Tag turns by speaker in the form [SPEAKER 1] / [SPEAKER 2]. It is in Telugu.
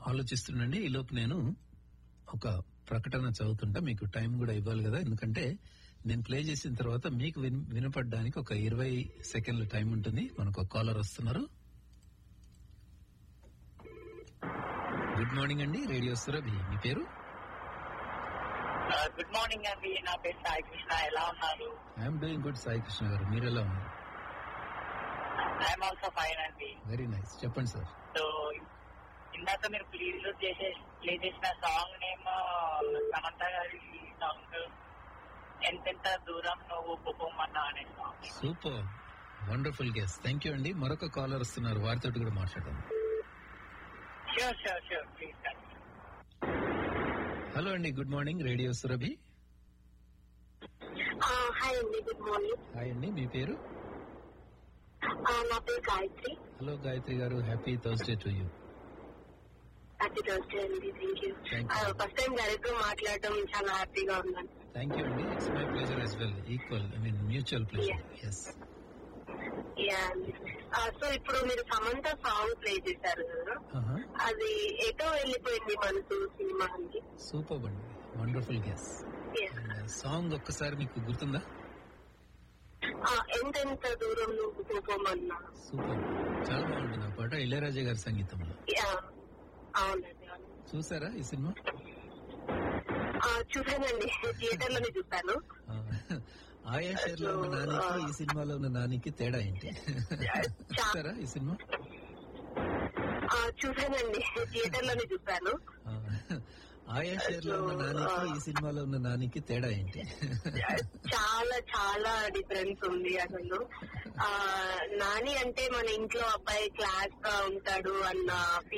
[SPEAKER 1] ఆలోచిస్తుండండి ఈలోపు నేను ఒక ప్రకటన చదువుతుంటా మీకు టైం కూడా ఇవ్వాలి కదా ఎందుకంటే నేను ప్లే చేసిన తర్వాత మీకు విన్- వినపడడానికి ఒక ఇరవై సెకండ్ల టైం ఉంటుంది మనకు ఒక కాలర్ వస్తున్నారు గుడ్ మార్నింగ్ అండి రేడియో సురభి మీ పేరు
[SPEAKER 2] గుడ్ మార్నింగ్ అండి నా పేరు సాయి కృష్ణ ఎలా ఉన్నారు
[SPEAKER 1] I'm doing good Sai Krishna గారు మీరు ఎలా ఉన్నారు
[SPEAKER 2] ఐఎమ్ ఆల్సో ఫైన్ అండి
[SPEAKER 1] వెరీ నైస్ చెప్పండి సార్
[SPEAKER 2] సో ఇందాక మీరు ప్లీజ్ చేసే ప్లే చేసిన సాంగ్ నేమ్ సమంత గారి సాంగ్ ఎంతెంత దూరం నువ్వు పోమన్నా అనే song
[SPEAKER 1] super wonderful guess thank you అండి మరొక కాలర్ వస్తున్నారు వారితో కూడా మాట్లాడదాం
[SPEAKER 2] sure sure sure please
[SPEAKER 1] hello అండి good morning radio Surabhi
[SPEAKER 3] hi అండి గుడ్ మార్నింగ్
[SPEAKER 1] హాయ్ అండి మీ పేరు
[SPEAKER 3] నా పేరు గాయత్రి
[SPEAKER 1] హలో గాయత్రి గారు happy Thursday to you
[SPEAKER 3] happy Thursday అండి thank you
[SPEAKER 1] Thank you.
[SPEAKER 3] First time direct గా మాట్లాడడం చాలా హ్యాపీగా ఉందండి
[SPEAKER 1] థ్యాంక్ యూ అండి it's my pleasure as well equal I mean mutual pleasure yes
[SPEAKER 3] so ఇప్పుడు మీరు సమంత సాంగ్ ప్లే చేశారు కదా అది ఎటో వెళ్ళిపోయింది మనసు సినిమాకి
[SPEAKER 1] సూపర్ అండి వండర్ఫుల్ గెస్ సాంగ్ ఒక్కసారి మీకు గుర్తుందా
[SPEAKER 3] ఎంతెంత దూరం నువ్వు పోమన్నా
[SPEAKER 1] సూపర్ చాలా బాగుంటుంది ఆ పాట ఇళయరాజా గారి సంగీతంలో
[SPEAKER 3] Yeah. అవునండి అవును.
[SPEAKER 1] చూసారా ఈ సినిమా
[SPEAKER 3] ఆ, చూసానండి థియేటర్ లోనే చూసాను
[SPEAKER 1] ఆ, ఆయా షేర్ లో ఉన్న నానికి ఈ సినిమాలో ఉన్న నానికి తేడా ఏంటి చూసారా ఈ సినిమా
[SPEAKER 3] ఆ, చూసానండి థియేటర్ లోనే చూసాను
[SPEAKER 1] ఆ, ఆయా షేర్ లో ఉన్న నానికి ఈ సినిమాలో ఉన్న నానికి తేడా ఏంటి
[SPEAKER 3] చాలా చాలా డిఫరెన్స్ ఉంది అసలు ఆ నాని అంటే మన ఇంట్లో అబ్బాయి క్లాస్ గా ఉంటాడు అన్న